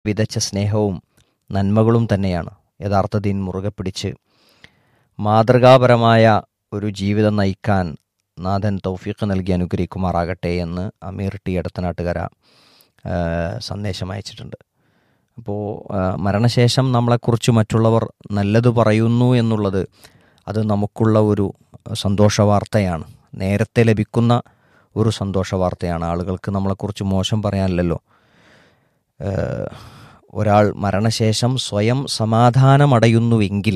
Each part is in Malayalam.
വിതച്ച സ്നേഹവും നന്മകളും തന്നെയാണ് യഥാർത്ഥ ദീൻ മുറുകെ പിടിച്ച് മാതൃകാപരമായ ഒരു ജീവിതം നയിക്കാൻ നാഥൻ തൗഫീഖ് നൽകി അനുഗ്രഹിക്കുമാറാകട്ടെ എന്ന് അമീർ ടി എടത്തനാട്ടുകര ആ, സന്ദേശം അയച്ചിട്ടുണ്ട് അപ്പോൾ മരണശേഷം നമ്മളെക്കുറിച്ച് മറ്റുള്ളവർ നല്ലത് പറയുന്നു എന്നുള്ളത് അത് നമുക്കുള്ള ഒരു സന്തോഷ വാർത്തയാണ് നേരത്തെ ലഭിക്കുന്ന ഒരു സന്തോഷ വാർത്തയാണ് ആളുകൾക്ക് നമ്മളെക്കുറിച്ച് മോശം പറയാനില്ലല്ലോ ഏഹ്, ഒരാൾ മരണശേഷം സ്വയം സമാധാനമടയുന്നുവെങ്കിൽ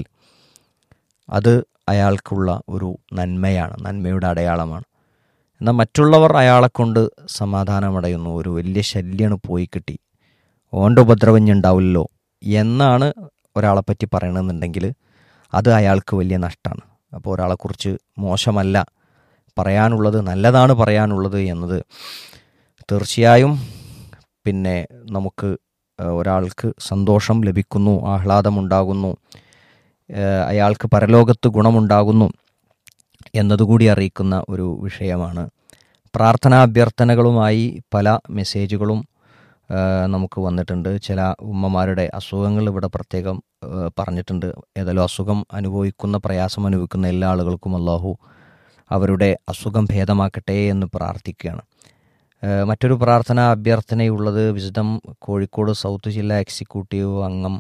അത് അയാൾക്കുള്ള ഒരു നന്മയാണ് നന്മയുടെ അടയാളമാണ് എന്നാൽ മറ്റുള്ളവർ അയാളെ കൊണ്ട് സമാധാനമടയുന്നു ഒരു വലിയ ശല്യമാണ് പോയി കിട്ടി ഓൻ്റെ ഉപദ്രവം ഉണ്ടാവില്ലല്ലോ എന്നാണ് ഒരാളെപ്പറ്റി പറയണമെന്നുണ്ടെങ്കിൽ അത് അയാൾക്ക് വലിയ നഷ്ടമാണ് അപ്പോൾ ഒരാളെക്കുറിച്ച് മോശമല്ല പറയാനുള്ളത് നല്ലതാണ് പറയാനുള്ളത് എന്നത് തീർച്ചയായും പിന്നെ നമുക്ക് ഏഹ്, ഒരാൾക്ക് സന്തോഷം ലഭിക്കുന്നു ആഹ്ലാദമുണ്ടാകുന്നു ഏഹ്, അയാൾക്ക് പരലോകത്ത് ഗുണമുണ്ടാകുന്നു എന്നതുകൂടി അറിയിക്കുന്ന ഒരു വിഷയമാണ് പ്രാർത്ഥനാ അഭ്യർത്ഥനകളുമായി പല മെസ്സേജുകളും ഏഹ്, നമുക്ക് വന്നിട്ടുണ്ട് ചില ഉമ്മമാരുടെ അസുഖങ്ങൾ ഇവിടെ പ്രത്യേകം ഏഹ്, പറഞ്ഞിട്ടുണ്ട് ഏതായാലും അസുഖം അനുഭവിക്കുന്ന പ്രയാസം അനുഭവിക്കുന്ന എല്ലാ ആളുകൾക്കും അള്ളാഹു അവരുടെ അസുഖം ഭേദമാക്കട്ടെ എന്ന് പ്രാർത്ഥിക്കുകയാണ് ഏഹ്, മറ്റൊരു പ്രാർത്ഥന അഭ്യർത്ഥനയുള്ളത് വിശുദ്ധം കോഴിക്കോട് സൗത്ത് ജില്ലാ എക്സിക്യൂട്ടീവ് അംഗം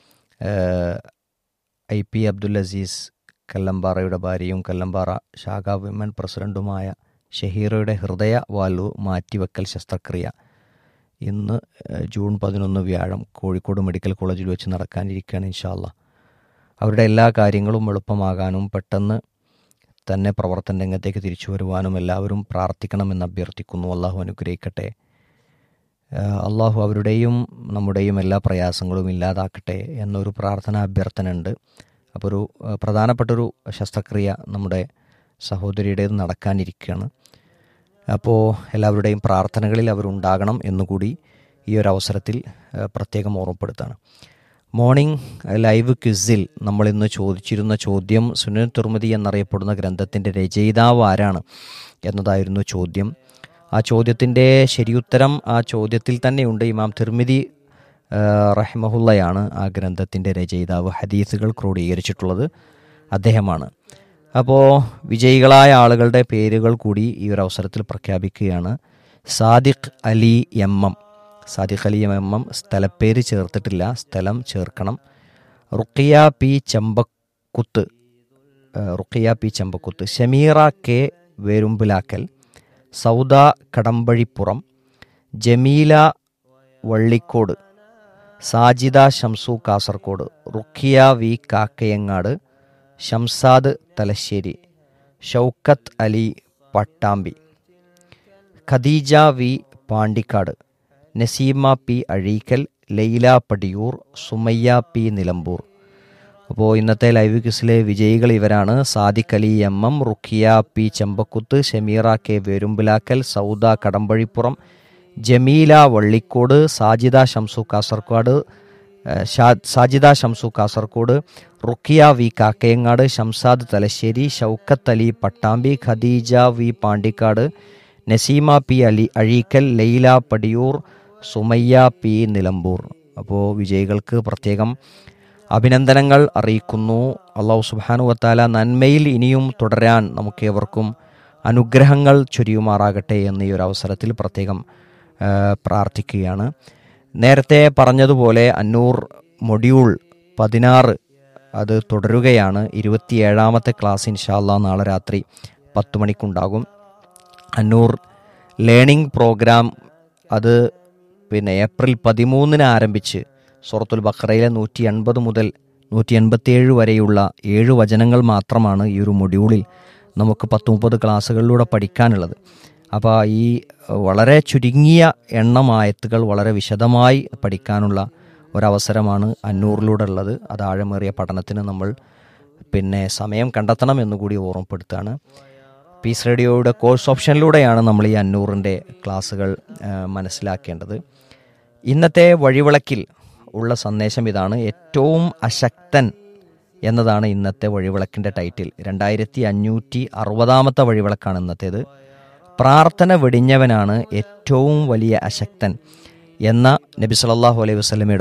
ഏഹ്, ഐ പി അബ്ദുൽ അസീസ് കല്ലമ്പാറയുടെ ഭാര്യയും കല്ലമ്പാറ ശാഖ വിമൻ പ്രസിഡന്റുമായ ഷഹീറയുടെ ഹൃദയ വാൽവ് മാറ്റിവെക്കൽ ശസ്ത്രക്രിയ ഇന്ന് ഏഹ്, ജൂൺ പതിനൊന്ന് വ്യാഴം കോഴിക്കോട് മെഡിക്കൽ കോളേജിൽ വെച്ച് നടക്കാനിരിക്കുകയാണ് ഇൻഷാല്ല അവരുടെ എല്ലാ കാര്യങ്ങളും എളുപ്പമാകാനും പെട്ടെന്ന് തന്നെ പ്രവർത്തന രംഗത്തേക്ക് തിരിച്ചു വരുവാനും എല്ലാവരും പ്രാർത്ഥിക്കണമെന്ന് അഭ്യർത്ഥിക്കുന്നു അള്ളാഹു അനുഗ്രഹിക്കട്ടെ ഏഹ് അള്ളാഹു അവരുടെയും നമ്മുടെയും എല്ലാ പ്രയാസങ്ങളും ഇല്ലാതാക്കട്ടെ എന്നൊരു പ്രാർത്ഥന അഭ്യർത്ഥന ഉണ്ട് അപ്പോൾ ഒരു ഏഹ് പ്രധാനപ്പെട്ടൊരു ശസ്ത്രക്രിയ നമ്മുടെ സഹോദരിയുടേത് നടക്കാനിരിക്കുകയാണ് അപ്പോൾ എല്ലാവരുടെയും പ്രാർത്ഥനകളിൽ അവരുണ്ടാകണം എന്നുകൂടി ഈ ഒരു അവസരത്തിൽ ഏഹ് പ്രത്യേകം ഓർമ്മപ്പെടുത്താണ് മോർണിംഗ് ലൈവ് ക്വിസിൽ നമ്മൾ ഇന്ന് ചോദിച്ചിരുന്ന ചോദ്യം സുനിൽ തുർമതി എന്നറിയപ്പെടുന്ന ഗ്രന്ഥത്തിൻ്റെ രചയിതാവ് ആരാണ് എന്നതായിരുന്നു ചോദ്യം ആ ചോദ്യത്തിൻ്റെ ശരിയുത്തരം ആ ചോദ്യത്തിൽ തന്നെയുണ്ട് ഇമാം തിർമിതി റഹ്മഹുള്ളയാണ് ആ ഗ്രന്ഥത്തിൻ്റെ രചയിതാവ് ഹദീസുകൾ ക്രോഡീകരിച്ചിട്ടുള്ളത് അദ്ദേഹമാണ് അപ്പോൾ വിജയികളായ ആളുകളുടെ പേരുകൾ കൂടി ഈ ഒരു അവസരത്തിൽ പ്രഖ്യാപിക്കുകയാണ് Sadiq Ali M M Sadiq Ali M M സ്ഥലപ്പേര് ചേർത്തിട്ടില്ല സ്ഥലം ചേർക്കണം റുക്കിയ പി ചെമ്പക്കുത്ത് ഏഹ് Rukhiya P Chembakuth Shameera K Verumbilakkal Souda Kadambazhipuram Jameela Vallikode Sajida Shamsu Kasaragod Rukhiya V Kakkayangad Shamsad Thalassery Shoukath Ali Pattambi Khadeeja V Pandikkad Naseema P Azhikkal Laila Padiyoor Sumayya P Nilambur അപ്പോൾ ഇന്നത്തെ ലൈവ് ക്വിസിലെ വിജയികൾ ഇവരാണ് Sadiq Ali M M Rukhiya P Chembakuth Shameera K Verumbilakkal Souda Kadambazhipuram Jameela Vallikode Sajida Shamsu Kasaragod ഏഹ്, ഷാ- Sajida Shamsu Kasaragod Rukhiya V Kakkayangad Shamsad Thalassery Shoukath Ali Pattambi Khadeeja V Pandikkad Naseema P Ali Azhikkal Laila Padiyoor Sumayya P Nilambur അപ്പോൾ വിജയികൾക്ക് പ്രത്യേകം അഭിനന്ദനങ്ങൾ അറിയിക്കുന്നു അള്ളാഹു സുബാനു വത്താല നന്മയിൽ ഇനിയും തുടരാൻ നമുക്കേവർക്കും അനുഗ്രഹങ്ങൾ ചൊരിയുമാറാകട്ടെ എന്ന് ഈ ഒരു അവസരത്തിൽ പ്രത്യേകം ആ, പ്രാർത്ഥിക്കുകയാണ് നേരത്തെ പറഞ്ഞതുപോലെ അന്നൂർ മൊഡ്യൂൾ പതിനാറ് അത് തുടരുകയാണ് ഇരുപത്തിയേഴാമത്തെ ക്ലാസ് ഇൻഷാല്ല നാളെ രാത്രി പത്ത് മണിക്കുണ്ടാകും അന്നൂർ ലേണിംഗ് പ്രോഗ്രാം അത് പിന്നെ ഏപ്രിൽ പതിമൂന്നിന് ആരംഭിച്ച് സൂറത്തുൽ ബഖറയിലെ നൂറ്റി എൺപത് മുതൽ നൂറ്റി എൺപത്തിയേഴ് വരെയുള്ള ഏഴ് വചനങ്ങൾ മാത്രമാണ് ഈ ഒരു മൊഡ്യൂളിൽ നമുക്ക് പത്ത് മുപ്പത് ക്ലാസ്സുകളിലൂടെ പഠിക്കാനുള്ളത് അപ്പോൾ ഈ വളരെ ചുരുങ്ങിയ എണ്ണം ആയത്തുകൾ വളരെ വിശദമായി പഠിക്കാനുള്ള ഒരവസരമാണ് അന്നൂറിലൂടെ ഉള്ളത് അത് ആഴമേറിയ പഠനത്തിന് നമ്മൾ പിന്നെ സമയം കണ്ടെത്തണം എന്നുകൂടി ഓർമ്മപ്പെടുത്തുകയാണ് പീസ് റേഡിയോയുടെ കോഴ്സ് ഓപ്ഷനിലൂടെയാണ് നമ്മൾ ഈ അന്നൂറിൻ്റെ ക്ലാസ്സുകൾ ആ, മനസ്സിലാക്കേണ്ടത് ഇന്നത്തെ വഴിവിളക്കിൽ ഉള്ള സന്ദേശം ഇതാണ് ഏറ്റവും അശക്തൻ എന്നതാണ് ഇന്നത്തെ വഴിവിളക്കിൻ്റെ ടൈറ്റിൽ രണ്ടായിരത്തി അഞ്ഞൂറ്റി അറുപതാമത്തെ വഴിവിളക്കാണ് ഇന്നത്തേത് പ്രാർത്ഥന വെടിഞ്ഞവനാണ് ഏറ്റവും വലിയ അശക്തൻ എന്ന നബി സല്ലല്ലാഹു അലൈഹി വസല്ലമയുടെ